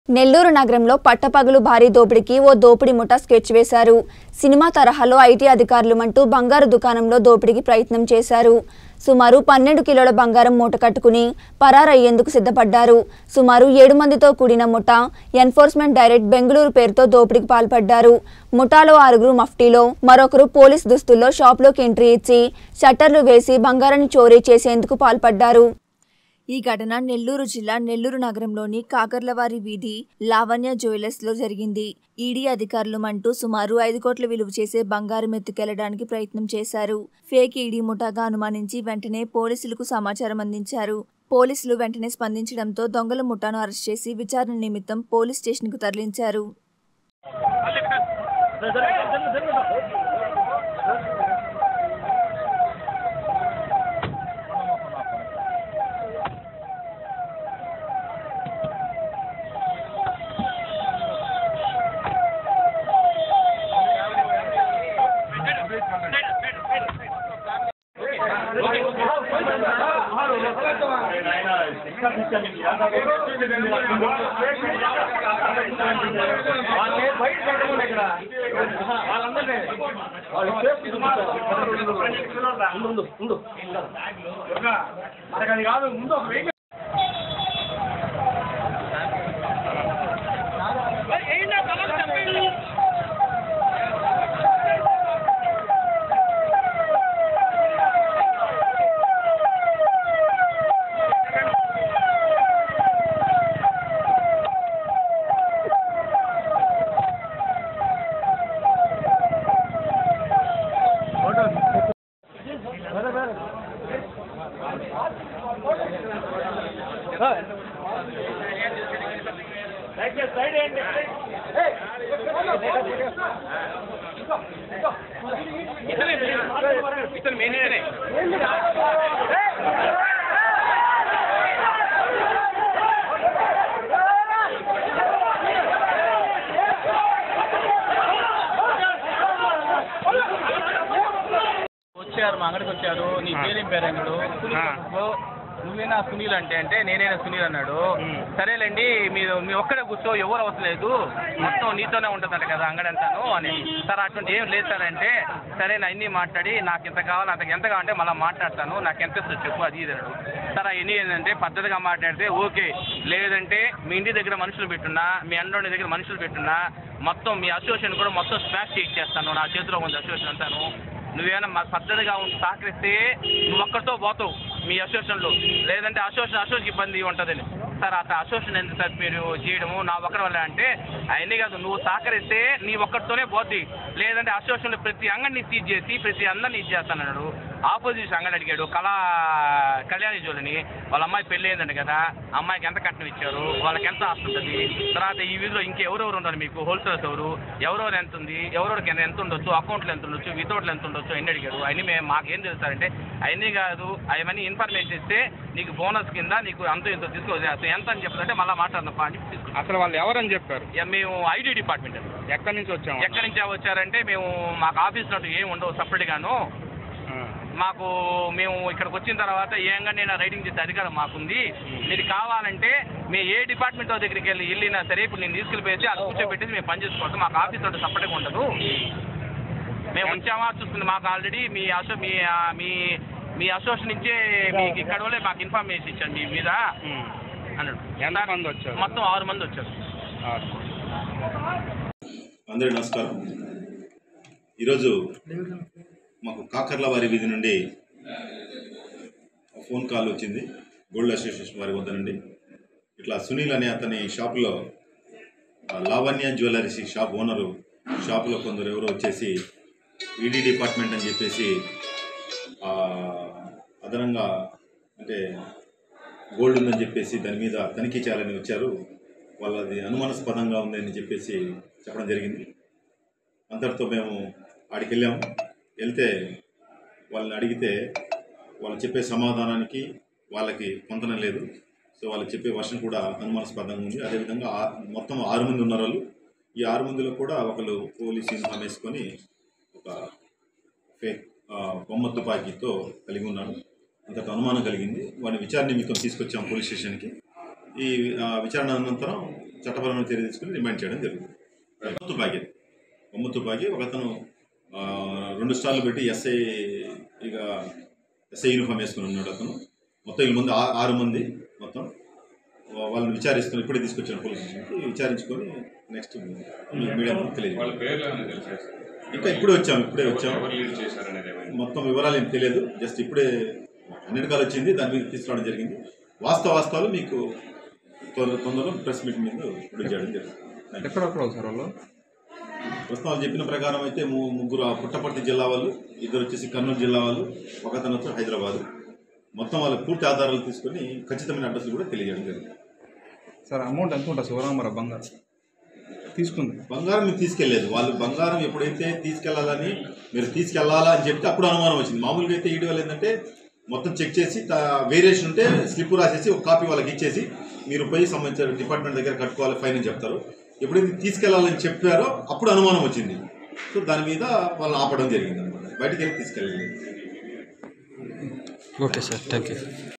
నెల్లూరు నగరంలో పట్టపగలు భారీ దోపిడీకి ఓ దోపిడీ ముఠా స్కెచ్ వేశారు సినిమా తరహాలో ఐటీ అధికారులు అంటూ బంగారు దుకాణంలో దోపిడీకి ప్రయత్నం చేశారు సుమారు పన్నెండు కిలోల బంగారం మూట కట్టుకుని పరారయ్యేందుకు సిద్ధపడ్డారు సుమారు ఏడు మందితో కూడిన ముఠా ఎన్ఫోర్స్మెంట్ డైరెక్ట్ బెంగళూరు పేరుతో దోపిడీకి పాల్పడ్డారు ముఠాలో ఆరుగురు మఫ్టీలో మరొకరు పోలీస్ దుస్తుల్లో షాప్లోకి ఎంట్రీ ఇచ్చి షట్టర్లు వేసి బంగారాన్ని చోరీ చేసేందుకు పాల్పడ్డారు ఈ ఘటన నెల్లూరు జిల్లా నెల్లూరు నగరంలోని కాకర్లవారి వీధి లావణ్య జ్యువెలర్స్ లో జరిగింది ఈడీ అధికారులు అంటూ సుమారు ఐదు కోట్ల విలువ చేసే బంగారం ఎత్తుకెళ్లడానికి ప్రయత్నం చేశారు ఫేక్ ఈడీ ముఠాగా అనుమానించి వెంటనే పోలీసులకు సమాచారం అందించారు పోలీసులు వెంటనే స్పందించడంతో దొంగల ముఠాను అరెస్ట్ చేసి విచారణ నిమిత్తం పోలీస్ స్టేషన్కు తరలించారు వాళ్ళని బయట పెట్టకుండా ఇక్కడ వాళ్ళందరినీ వాళ్ళు సేఫ్టీ చూపిస్తారు ముందు ముందు మనకు అది కాదు ముందు ఒక వెహికల్ సైడ్ ఏంటి ఇతను మేనేజరే వచ్చారు మా అంగడికి వచ్చారు నీ పేరేం పేరు అన్నాడు ఓ, నువ్వేనా సునీల్ అంటే అంటే నేనేనా సునీల్ అన్నాడు సరేలేండి మీరు మీ ఒక్కడే కూర్చో ఎవరు అవసరం మొత్తం నీతోనే ఉంటుందంట కదా అంగడి అంతాను అని సార్ అటువంటి ఏం లేదు సార్ అంటే సరే నా అన్ని మాట్లాడి నాకు ఇంత కావాలి అంత ఎంత కావాలంటే మళ్ళీ మాట్లాడతాను నాకు ఎంత ఇస్తుంది చెప్పు అది ఇది అన్నాడు సార్ అవన్నీ ఏంటంటే పద్ధతిగా మాట్లాడితే ఓకే లేదంటే మీ ఇంటి దగ్గర మనుషులు పెట్టున్నా మీ అన్నోడి దగ్గర మనుషులు పెట్టున్నా మొత్తం మీ అసోసియేషన్ కూడా మొత్తం స్మాష్ చేసేస్తాను నా చేతిలో ఉంది అసోసియేషన్ అంతాను నువ్వేమైనా మా పద్ధతిగా ఉండి సహకరిస్తే నువ్వు ఒక్కరితో పోతావు మీ అసోసియేషన్లో లేదంటే అసోసియేషన్ అసోసియేషన్ ఇబ్బంది ఉంటుందని సార్ అట్లా అసోసియేషన్ ఎందుకు సార్ మీరు చేయడము నా ఒక్కడి వల్ల అంటే అవన్నీ కాదు నువ్వు సహకరిస్తే నీ ఒక్కడితోనే పోద్ది లేదంటే అసోసియేషన్లో ప్రతి అంగడిని సీజ్ చేసి ప్రతి అందరిని ఇది చేస్తానన్నాడు ఆపోజిట్ అంగడి అడిగాడు కళా కళ్యాణి జోలిని వాళ్ళ అమ్మాయి పెళ్ళి అయిందంట కదా అమ్మాయికి ఎంత కట్నం ఇచ్చారు వాళ్ళకి ఎంత ఆస్తి ఉంటుంది తర్వాత ఈ వీధిలో ఇంకెవరెవరు ఉన్నారు మీకు హోల్సేల్స్ ఎవరు ఎవరెవరు ఎంత ఉంది ఎవరెవరికి ఎంత ఉండొచ్చు అకౌంట్లో ఎంత ఉండొచ్చు వితౌట్లో ఎంత ఉండొచ్చు అన్ని అడిగారు అవన్నీ మేము మాకేం తెలుస్తారంటే అవన్నీ కాదు అవన్నీ ఇన్ఫర్మేషన్ ఇస్తే నీకు బోనస్ కింద నీకు అంత ఇంత తీసుకోవచ్చు ఎంత అని చెప్తుంటే మళ్ళీ మాట్లాడదాం అని చెప్పి తీసుకున్నాం. అసలు వాళ్ళు ఎవరని చెప్పారు ఇక మేము ఐడి డిపార్ట్మెంట్ అండి ఎక్కడి నుంచి వచ్చాము ఎక్కడి నుంచి వచ్చారంటే మేము మాకు ఆఫీస్ నట్టు ఏమి ఉండవు సపరేట్గాను మాకు మేము ఇక్కడికి వచ్చిన తర్వాత ఏంగా నేను రైడింగ్ చేసే అధికారం మాకుంది మీరు కావాలంటే మేము ఏ డిపార్ట్మెంట్ దగ్గరికి వెళ్ళి వెళ్ళినా సరే ఇప్పుడు నేను తీసుకెళ్ళిపోయేసి అది కూర్చోబెట్టేసి మేము పని చేసుకోవద్దు మాకు ఆఫీస్ తోటి సపరేట్గా ఉండదు మేము వచ్చామా చూస్తుంది మాకు ఆల్రెడీ మీ అసో మీ ఆ, మీ మీ అసోసియేషన్ నుంచే మీకు ఇక్కడ వాళ్ళే మాకు ఇన్ఫర్మేషన్ ఇచ్చాను మీ మీద అన్నాడు ఎంతమంది వచ్చారు మొత్తం ఆరు మంది వచ్చారు అందరికీ నమస్కారం ఈరోజు మాకు కాకర్ల వారి వీధి నుండి ఫోన్ కాల్ వచ్చింది గోల్డ్ అసోసియేషన్ వారి వద్ద నుండి ఇట్లా సునీల్ అనే అతని షాపులో ఆ, లావణ్య జ్యువెలరీస్ షాప్ ఓనరు షాపులో కొందరు ఎవరో వచ్చేసి ఈడీ డిపార్ట్మెంట్ అని చెప్పేసి ఆ, అదనంగా అంటే గోల్డ్ ఉందని చెప్పేసి దాని మీద తనిఖీ చేయాలని వచ్చారు వాళ్ళది అనుమానాస్పదంగా ఉందని చెప్పేసి చెప్పడం జరిగింది అంతటితో మేము ఆడికి వెళ్ళాము వెళ్తే వాళ్ళని అడిగితే వాళ్ళు చెప్పే సమాధానానికి వాళ్ళకి పొందడం లేదు సో వాళ్ళు చెప్పే వర్షన్ కూడా అనుమానాస్పదంగా ఉంది అదేవిధంగా ఆ- మొత్తం ఆరు మంది ఉన్నారు వాళ్ళు ఈ ఆరు మందిలో కూడా ఒకరు పోలీస్ యూనిఫామ్ వేసుకొని ఒక ఫేక్ ఆ, బొమ్మ తుపాకీతో కలిగి ఉన్నాడు అంతటి అనుమానం కలిగింది వాడిని విచారణ నిమిత్తం తీసుకొచ్చాం పోలీస్ స్టేషన్కి ఈ ఆ, విచారణ అనంతరం చట్టపరమైన చర్య తీసుకుని రిమాండ్ చేయడం జరుగుతుంది బొమ్మ తుపాకీ బొమ్మ తుపాకీ ఒకతను ఆ, రెండు స్టార్లు పెట్టి ఎస్ఐ ఇక ఎస్ఐ యూనిఫామ్ వేసుకుని ఉన్నాడు అతను మొత్తం వీళ్ళ ముందు ఆ- ఆరు మంది మొత్తం వా- వాళ్ళని విచారిస్తున్నారు ఇప్పుడే తీసుకొచ్చాను పోలీస్ స్టేషన్కి విచారించుకొని నెక్స్ట్ మీడియా వాళ్ళ తెలియదు పేర్లు ఏమైనా తెలుసా సార్? ఇంకా ఇప్పుడే వచ్చాము ఇప్పుడే వచ్చాము ఎవరు లీడ్ చేశారనేది ఏమైనా మొత్తం వివరాలు ఏం తెలియదు జస్ట్ ఇప్పుడే అన్నిటికాలు వచ్చింది దాని మీద తీసుకురావడం జరిగింది వాస్తవ వాస్తవాలు మీకు తొందర తొందరలో ప్రెస్ మీట్ మీద ప్రొడ్యూస్ చేయడం జరుగుతుంది ఎక్కడెక్కడ సార్ వాళ్ళు ప్రస్తుతం వాళ్ళు చెప్పిన ప్రకారం అయితే ము- ముగ్గురు ఆ పుట్టపర్తి జిల్లా వాళ్ళు ఇద్దరు వచ్చేసి కర్నూలు జిల్లా వాళ్ళు ఒకతను వచ్చి హైదరాబాద్ మొత్తం వాళ్ళ పూర్తి ఆధారాలు తీసుకొని ఖచ్చితమైన అడ్రస్లు కూడా తెలియజేయడం జరిగింది సార్ అమౌంట్ ఎంత ఉంటుంది శివరామరా బంగారు తీసుకుంది బంగారం మీరు తీసుకెళ్లేదు వాళ్ళు బంగారం ఎప్పుడైతే తీసుకెళ్లాలని మీరు తీసుకెళ్లాలా అని చెప్తే అప్పుడు అనుమానం వచ్చింది మామూలుగా అయితే ఈడీ వాళ్ళు ఏంటంటే మొత్తం చెక్ చేసి వేరియేషన్ ఉంటే స్లిప్ రాసేసి ఒక కాపీ వాళ్ళకి ఇచ్చేసి మీరు పోయి సంబంధించిన డిపార్ట్మెంట్ దగ్గర కట్టుకోవాలి ఫైన్ అని చెప్తారు ఎప్పుడైతే తీసుకెళ్లాలని చెప్పారో అప్పుడు అనుమానం వచ్చింది సో దాని మీద వాళ్ళని ఆపడం జరిగింది అనమాట బయటికి వెళ్ళి తీసుకెళ్ళలేదు ఓకే సార్ థ్యాంక్ యూ